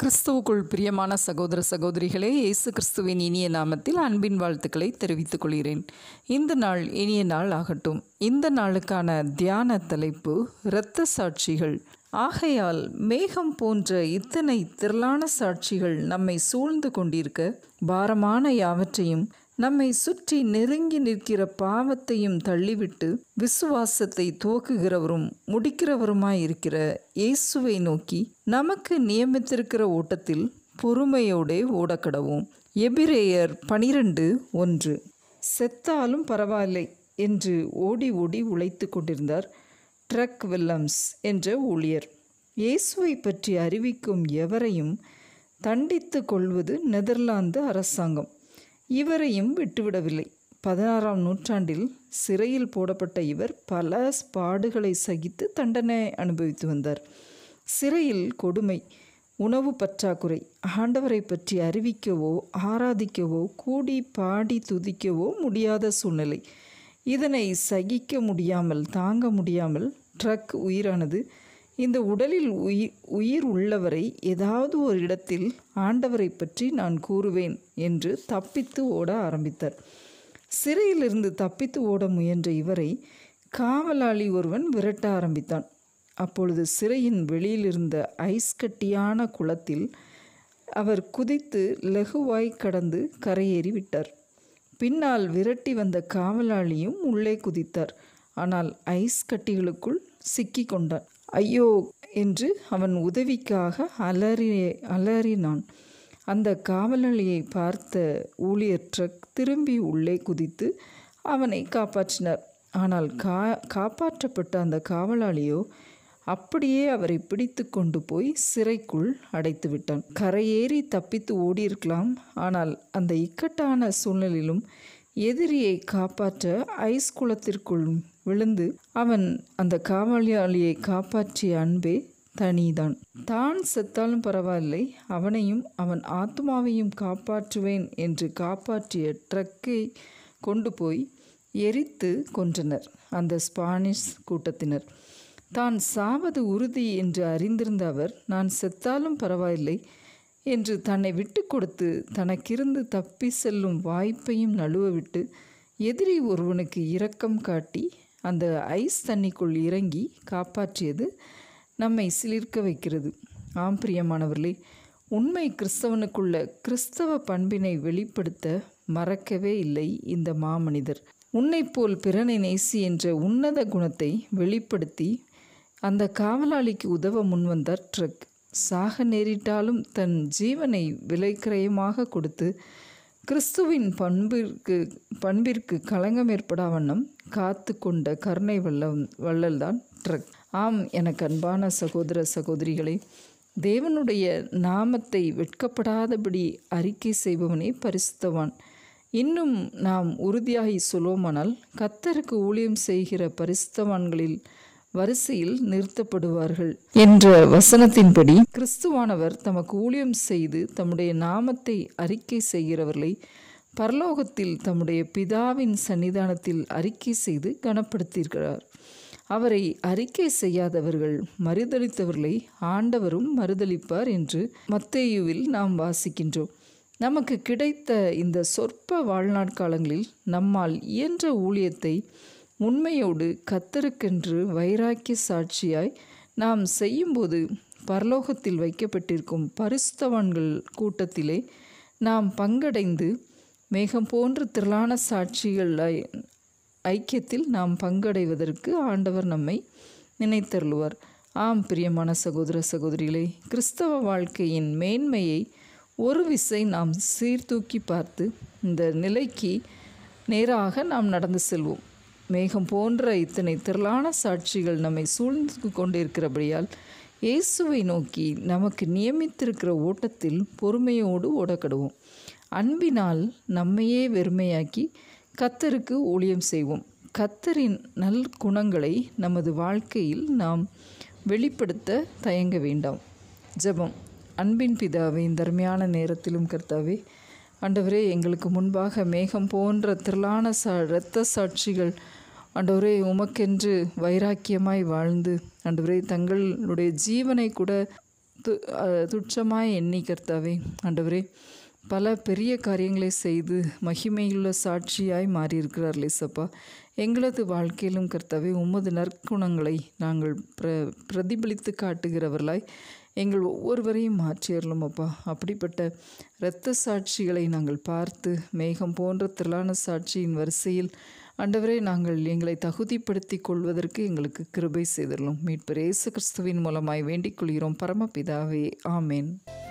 கிறிஸ்துவுக்குள் பிரியமான சகோதர சகோதரிகளே இயேசு கிறிஸ்துவின் இனிய நாமத்தில் அன்பின் வாழ்த்துக்களை தெரிவித்துக் கொள்கிறேன் இந்த நாள் இனிய நாள் ஆகட்டும் இந்த நாளுக்கான தியான தலைப்பு இரத்த சாட்சிகள் ஆகையால் மேகம் போன்ற இத்தனை திரளான சாட்சிகள் நம்மை சூழ்ந்து கொண்டிருக்க பாரமான யாவற்றையும் நம்மை சுற்றி நெருங்கி நிற்கிற பாவத்தையும் தள்ளிவிட்டு விசுவாசத்தை துவக்குகிறவரும் முடிக்கிறவருமாயிருக்கிற இயேசுவை நோக்கி நமக்கு நியமித்திருக்கிற ஓட்டத்தில் பொறுமையோடே ஓடக்கடவும் எபிரேயர் பனிரெண்டு ஒன்று செத்தாலும் பரவாயில்லை என்று ஓடி ஓடி உழைத்து கொண்டிருந்தார் ட்ரக் வில்லம்ஸ் என்ற ஊழியர் இயேசுவை பற்றி அறிவிக்கும் எவரையும் தண்டித்து கொள்வது நெதர்லாந்து அரசாங்கம் இவரையும் விட்டுவிடவில்லை பதினாறாம் நூற்றாண்டில் சிறையில் போடப்பட்ட இவர் பல பாடுகளை சகித்து தண்டனை அனுபவித்து வந்தார் சிறையில் கொடுமை உணவு பற்றாக்குறை ஆண்டவரை பற்றி அறிவிக்கவோ ஆராதிக்கவோ கூடி பாடி துதிக்கவோ முடியாத சூழ்நிலை இதனை சகிக்க முடியாமல் தாங்க முடியாமல் ட்ரக் உயிரானது இந்த உடலில் உயிர் உயிர் உள்ளவரை ஏதாவது ஒரு இடத்தில் ஆண்டவரை பற்றி நான் கூறுவேன் என்று தப்பித்து ஓட ஆரம்பித்தார் சிறையிலிருந்து தப்பித்து ஓட முயன்ற இவரை காவலாளி ஒருவன் விரட்ட ஆரம்பித்தான் அப்பொழுது சிறையின் வெளியிலிருந்த ஐஸ் கட்டியான குளத்தில் அவர் குதித்து லகுவாய் கடந்து கரையேறி விட்டார் பின்னால் விரட்டி வந்த காவலாளியும் உள்ளே குதித்தார் ஆனால் ஐஸ் கட்டிகளுக்குள் சிக்கி கொண்டான் ஐயோ என்று அவன் உதவிக்காக அலறி அலறினான் அந்த காவலாளியை பார்த்த ஊழியர் ட்ரக் திரும்பி உள்ளே குதித்து அவனை காப்பாற்றினார் ஆனால் கா காப்பாற்றப்பட்ட அந்த காவலாளியோ அப்படியே அவரை பிடித்து கொண்டு போய் சிறைக்குள் அடைத்து விட்டான் கரையேறி தப்பித்து ஓடியிருக்கலாம் ஆனால் அந்த இக்கட்டான சூழ்நிலையிலும் எதிரியை காப்பாற்ற ஐஸ் குளத்திற்குள் விழுந்து அவன் அந்த காவலாளியை காப்பாற்றிய அன்பே தனிதான் தான் செத்தாலும் பரவாயில்லை அவனையும் அவன் ஆத்மாவையும் காப்பாற்றுவேன் என்று காப்பாற்றிய ட்ரக்கை கொண்டு போய் எரித்து கொன்றனர் அந்த ஸ்பானிஷ் கூட்டத்தினர் தான் சாவது உறுதி என்று அறிந்திருந்த அவர் நான் செத்தாலும் பரவாயில்லை என்று தன்னை விட்டு கொடுத்து தனக்கிருந்து தப்பி செல்லும் வாய்ப்பையும் நழுவ விட்டு எதிரி ஒருவனுக்கு இரக்கம் காட்டி அந்த ஐஸ் தண்ணிக்குள் இறங்கி காப்பாற்றியது நம்மை சிலிர்க்க வைக்கிறது ஆம் பிரியமானவர்களே உண்மை கிறிஸ்தவனுக்குள்ள கிறிஸ்தவ பண்பினை வெளிப்படுத்த மறக்கவே இல்லை இந்த மாமனிதர் உன்னைப்போல் பிறனை நேசி என்ற உன்னத குணத்தை வெளிப்படுத்தி அந்த காவலாளிக்கு உதவ முன்வந்தார் ட்ரக் சாக நேரிட்டாலும் தன் ஜீவனை விலைக்கிரயமாக கொடுத்து கிறிஸ்துவின் பண்பிற்கு பண்பிற்கு களங்கம் ஏற்படா வண்ணம் காத்து கொண்ட கருணை வல்லம் வள்ளல்தான் ட்ரக் ஆம் எனக்கு அன்பான சகோதர சகோதரிகளே தேவனுடைய நாமத்தை வெட்கப்படாதபடி அறிக்கை செய்பவனே பரிசுத்தவான் இன்னும் நாம் உறுதியாகி சொல்வோமானால் கத்தருக்கு ஊழியம் செய்கிற பரிசுத்தவான்களில் வரிசையில் நிறுத்தப்படுவார்கள் என்ற வசனத்தின்படி கிறிஸ்துவானவர் தமக்கு ஊழியம் செய்து தம்முடைய நாமத்தை அறிக்கை செய்கிறவர்களை பரலோகத்தில் தம்முடைய பிதாவின் சன்னிதானத்தில் அறிக்கை செய்து கனப்படுத்தியிருக்கிறார் அவரை அறிக்கை செய்யாதவர்கள் மறுதளித்தவர்களை ஆண்டவரும் மறுதளிப்பார் என்று மத்தேயுவில் நாம் வாசிக்கின்றோம் நமக்கு கிடைத்த இந்த சொற்ப வாழ்நாட்காலங்களில் நம்மால் இயன்ற ஊழியத்தை உண்மையோடு கத்தருக்கென்று வைராக்கிய சாட்சியாய் நாம் செய்யும்போது பரலோகத்தில் வைக்கப்பட்டிருக்கும் பரிசுத்தவான்கள் கூட்டத்திலே நாம் பங்கடைந்து மேகம் போன்ற திரளான சாட்சிகள் ஐக்கியத்தில் நாம் பங்கடைவதற்கு ஆண்டவர் நம்மை நினைத்தருளுவார் ஆம் பிரியமான சகோதர சகோதரிகளே கிறிஸ்தவ வாழ்க்கையின் மேன்மையை ஒரு விசை நாம் சீர்தூக்கி பார்த்து இந்த நிலைக்கு நேராக நாம் நடந்து செல்வோம் மேகம் போன்ற இத்தனை திரளான சாட்சிகள் நம்மை சூழ்ந்து கொண்டிருக்கிறபடியால் இயேசுவை நோக்கி நமக்கு நியமித்திருக்கிற ஓட்டத்தில் பொறுமையோடு ஓடக்கடுவோம் அன்பினால் நம்மையே வெறுமையாக்கி கத்தருக்கு ஊழியம் செய்வோம் கத்தரின் நல் குணங்களை நமது வாழ்க்கையில் நாம் வெளிப்படுத்த தயங்க வேண்டாம் ஜெபம் அன்பின் பிதாவே இந்த அருமையான நேரத்திலும் கர்த்தாவே ஆண்டவரே எங்களுக்கு முன்பாக மேகம் போன்ற திரளான சா இரத்த சாட்சிகள் ஆண்டவரே உமக்கென்று வைராக்கியமாய் வாழ்ந்து ஆண்டவரே தங்களுடைய ஜீவனை கூட து அஹ், துச்சமாய் எண்ணி கர்த்தாவே ஆண்டவரே பல பெரிய காரியங்களை செய்து மகிமையுள்ள சாட்சியாய் மாறியிருக்கிறார் இசப்பா எங்களது வாழ்க்கையிலும் கர்த்தாவே உமது நற்குணங்களை நாங்கள் பிர பிரதிபலித்து காட்டுகிறவர்களாய் எங்கள் ஒவ்வொருவரையும் மாற்றியறலும் அப்பா அப்படிப்பட்ட இரத்த சாட்சிகளை நாங்கள் பார்த்து மேகம் போன்ற திரளான சாட்சியின் வரிசையில் ஆண்டவரே நாங்கள் எங்களை தகுதிப்படுத்தி கொள்வதற்கு எங்களுக்கு கிருபை செய்திடலும் மீட்பர் இயேசு கிறிஸ்துவின் மூலமாய் வேண்டிக் கொள்கிறோம் பரமபிதாவே ஆமேன்